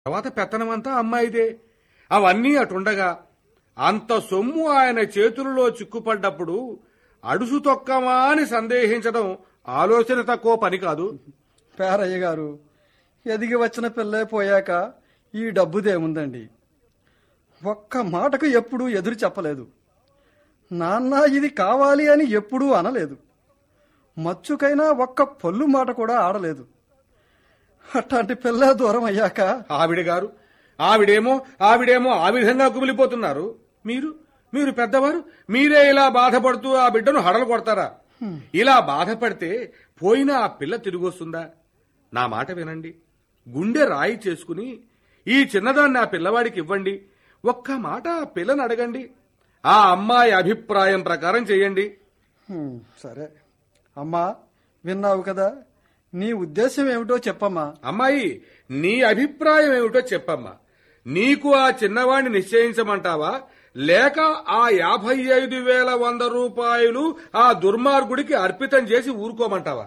తర్వాత పెత్తనమంతా అమ్మాయిదే అవన్నీ అటుండగా అంత సొమ్ము ఆయన చేతులలో చిక్కుపడ్డప్పుడు అడుసు తొక్కమా అని సందేహించడం ఆలోచన తక్కువ పని కాదు పేరయ్య గారు ఎదిగి వచ్చిన పిల్లే పోయాక ఈ డబ్బుదేముందండి ఒక్క మాటకు ఎప్పుడూ ఎదురు చెప్పలేదు నాన్న ఇది కావాలి అని ఎప్పుడూ అనలేదు మచ్చుకైనా ఒక్క పొల్లు మాట కూడా ఆడలేదు అట్లాంటి పిల్ల దూరం అయ్యాక ఆవిడ గారు ఆవిడేమో ఆవిడేమో ఆ విధంగా కుమిలిపోతున్నారు మీరు మీరు పెద్దవారు మీరే ఇలా బాధపడుతూ ఆ బిడ్డను హడలు కొడతారా ఇలా బాధపడితే పోయిన ఆ పిల్ల తిరిగి వస్తుందా నా మాట వినండి గుండె రాయి చేసుకుని ఈ చిన్నదాన్ని ఆ పిల్లవాడికి ఇవ్వండి ఒక్క మాట ఆ పిల్లని అడగండి ఆ అమ్మాయి అభిప్రాయం ప్రకారం చేయండి హ్మ్, సరే అమ్మా విన్నావు కదా నీ ఉద్దేశం ఏమిటో చెప్పమ్మా అమ్మాయి నీ అభిప్రాయం ఏమిటో చెప్పమ్మా నీకు ఆ చిన్నవాణ్ణి నిశ్చయించమంటావా లేక ఆ యాభై ఐదు వేల వంద రూపాయలు ఆ దుర్మార్గుడికి అర్పితం చేసి ఊరుకోమంటావా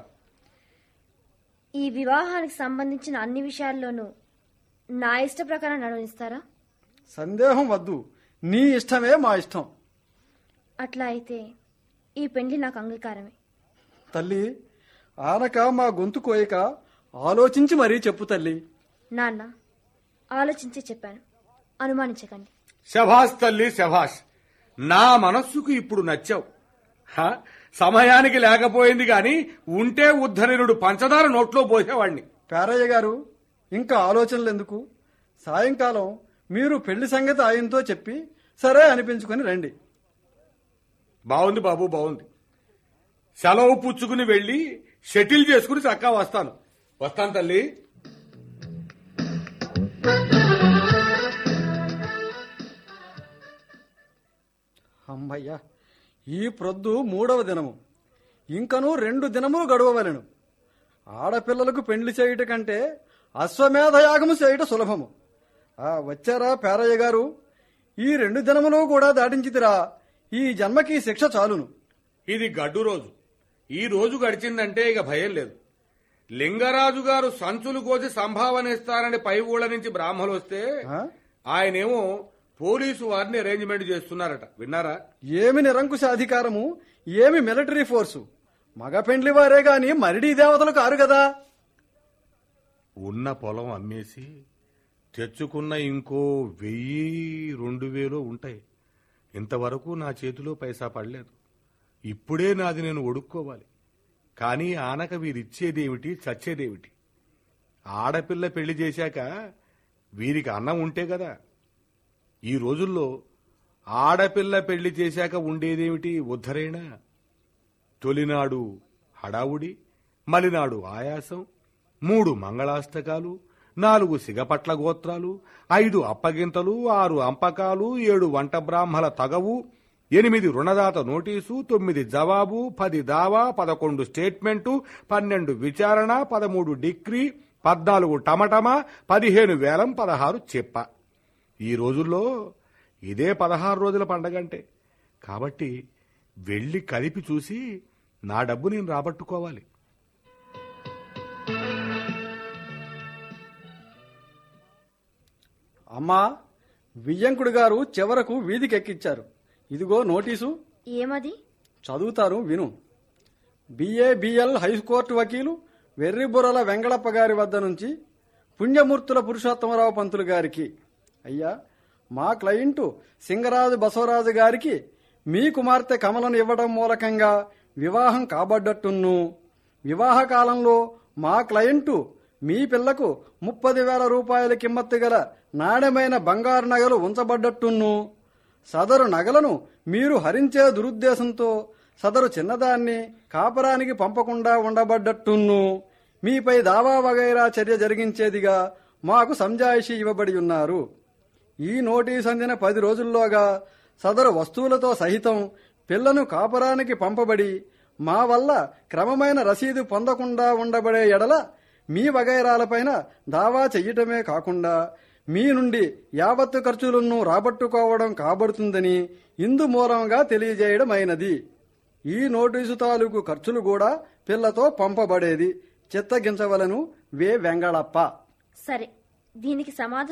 ఈ వివాహానికి సంబంధించిన అన్ని విషయాల్లోనూ నా ఇష్ట ప్రకారం నడవనిస్తారా సందేహం వద్దు నీ ఇష్టమే మా ఇష్టం అట్లా అయితే ఈ పెండ్లి నాకు అంగీకారమే తల్లి ఆనక మా గొంతు కోయక ఆలోచించి మరీ చెప్పు తల్లి నాన్న ఆలోచించే చెప్పాను అనుమానించకండి శభాష్ తల్లి శభాష్ నా మనస్సుకు ఇప్పుడు నచ్చావు హ? సమయానికి లేకపోయింది గాని ఉంటే ఉద్ధరినుడు పంచదార నోట్లో పోసేవాణ్ణి పేరయ్య గారు ఇంకా ఆలోచనలు ఎందుకు సాయంకాలం మీరు పెళ్లి సంగతి ఆయనతో చెప్పి సరే అనిపించుకొని రండి బాగుంది బాబు బాగుంది సెలవు పుచ్చుకుని వెళ్ళి షటిల్ చేసుకుని చక్కా వస్తాను వస్తాను తల్లి అమ్మయ్యా ఈ ప్రొద్దు మూడవ దినము ఇంకను రెండు దినములు గడవవలెను ఆడపిల్లలకు పెండ్లి చేయుట కంటే అశ్వమేధ యాగము చేయుట సులభము ఆ వచ్చారా పేరయ్య గారు ఈ రెండు దినములు కూడా దాటించితిరా ఈ జన్మకి శిక్ష చాలును ఇది గడ్డు రోజు ఈ రోజు గడిచిందంటే ఇక భయం లేదు లింగరాజు గారు సంచులు కోసి సంభావన ఇస్తారని పై ఊళ్ళ నుంచి బ్రాహ్మలు వస్తే ఆ? ఆయనేమో పోలీసు వారిని అరేంజ్మెంట్ చేస్తున్నారట విన్నారా ఏమి నిరంకుశ అధికారము ఏమి మిలిటరీ ఫోర్సు మగ పెండ్లి వారే గాని మరిడీ దేవతలు కారు కదా ఉన్న పొలం అమ్మేసి తెచ్చుకున్న ఇంకో వెయ్యి రెండు వేలు ఉంటాయి ఇంతవరకు నా చేతిలో పైసా పడలేదు ఇప్పుడే నాది నేను ఒడుక్కోవాలి కానీ ఆనక వీరిచ్చేదేమిటి చచ్చేదేమిటి ఆడపిల్ల పెళ్లి చేశాక వీరికి అన్నం ఉంటే కదా ఈ రోజుల్లో ఆడపిల్ల పెళ్లి చేశాక ఉండేదేమిటి ఉద్ధరేణ తొలినాడు హడావుడి మలినాడు ఆయాసం మూడు మంగళాష్టకాలు నాలుగు సిగపట్ల గోత్రాలు ఐదు అప్పగింతలు ఆరు అంపకాలు ఏడు వంట బ్రాహ్మల తగవు ఎనిమిది రుణదాత నోటీసు తొమ్మిది జవాబు పది దావా పదకొండు స్టేట్మెంటు పన్నెండు విచారణ పదమూడు డిగ్రీ పద్నాలుగు టమటమా పదిహేను వేలం పదహారు చెప్ప ఈ రోజుల్లో ఇదే పదహారు రోజుల పండగంటే కాబట్టి వెళ్ళి కలిపి చూసి నా డబ్బు నేను రాబట్టుకోవాలి అమ్మా వియ్యంకుడు గారు చివరకు వీధికెక్కిచ్చారు ఇదిగో నోటీసు ఏమది చదువుతారు విను బిఏబిఎల్ హైకోర్టు వకీలు వెర్రిబుర్రల వెంగళప్ప గారి వద్ద నుంచి పుణ్యమూర్తుల పురుషోత్తమరావు పంతులు గారికి అయ్యా మా క్లయింటు సింగరాజు బసవరాజు గారికి మీ కుమార్తె కమలను ఇవ్వడం మూలకంగా వివాహం కాబడ్డట్టును వివాహ కాలంలో మా క్లయింటు మీ పిల్లకు ముప్పది వేల రూపాయల కిమ్మత్తు గల నాణ్యమైన బంగారు నగలు ఉంచబడ్డట్టును సదరు నగలను మీరు హరించే దురుద్దేశంతో సదరు చిన్నదాన్ని కాపరానికి పంపకుండా ఉండబడ్డట్టును మీపై దావా వగైరా చర్య జరిగించేదిగా మాకు సంజాయిషి ఇవ్వబడి ఉన్నారు ఈ నోటీస్ అందిన పది రోజుల్లోగా సదరు వస్తువులతో సహితం పిల్లను కాపరానికి పంపబడి మా వల్ల క్రమమైన రసీదు పొందకుండా ఉండబడే ఎడల మీ వగైరాలపైన దావా చెయ్యటమే కాకుండా మీ నుండి యావత్తు ఖర్చులను రాబట్టుకోవడం కాబడుతుందని ఇందు మూలంగా తెలియజేయడం అయినది ఈ నోటీసు తాలూకు ఖర్చులు కూడా పిల్లతో పంపబడేది చిత్తగించవలను వే వెంగళప్ప సరే దీనికి సమాధానం